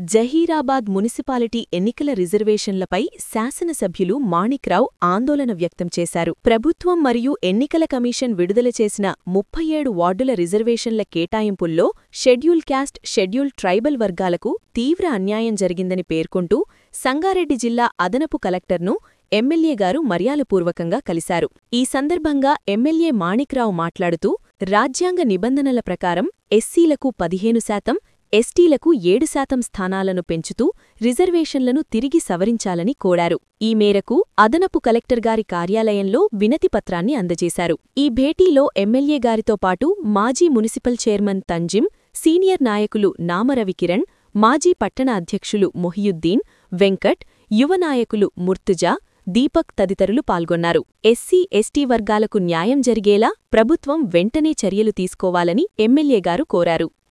Zaheerabad municipality ఎన్నికల రిజర్వేషన్లపై శాసనసభ్యులు మాణిక్రావు ఆందోళన వ్యక్తం చేశారు ప్రభుత్వం మరియు ఎన్నికల కమిషన్ విడుదల చేసిన ముప్పై ఏడు వార్డుల రిజర్వేషన్ల కేటాయింపుల్లో షెడ్యూల్ క్యాస్ట్ షెడ్యూల్ ట్రైబల్ వర్గాలకు తీవ్ర అన్యాయం జరిగిందని పేర్కొంటూ సంగారెడ్డి జిల్లా అదనపు కలెక్టర్ను ఎమ్మెల్యే గారు మర్యాలపూర్వకంగా కలిశారు ఈ సందర్భంగా ఎమ్మెల్యే మాణిక్రావు మాట్లాడుతూ రాజ్యాంగ నిబంధనల ప్రకారం ఎస్సీలకు పదిహేను శాతం ఎస్టీలకు ఏడు శాతం స్థానాలను పెంచుతూ రిజర్వేషన్లను తిరిగి సవరించాలని కోరారు ఈ మేరకు అదనపు కలెక్టర్ గారి కార్యాలయంలో వినతిపత్రాన్ని అందజేశారు ఈ భేటీలో ఎమ్మెల్యే గారితో పాటు మాజీ మున్సిపల్ చైర్మన్ తంజిం సీనియర్ నాయకులు నామరవికిరణ్ మాజీ పట్టణ అధ్యక్షులు మొహియుద్దీన్ వెంకట్ యువ నాయకులు ముర్తుజా దీపక్ తదితరులు పాల్గొన్నారు ఎస్సీ ఎస్టీ వర్గాలకు న్యాయం జరిగేలా ప్రభుత్వం వెంటనే చర్యలు తీసుకోవాలని ఎమ్మెల్యే గారు కోరారు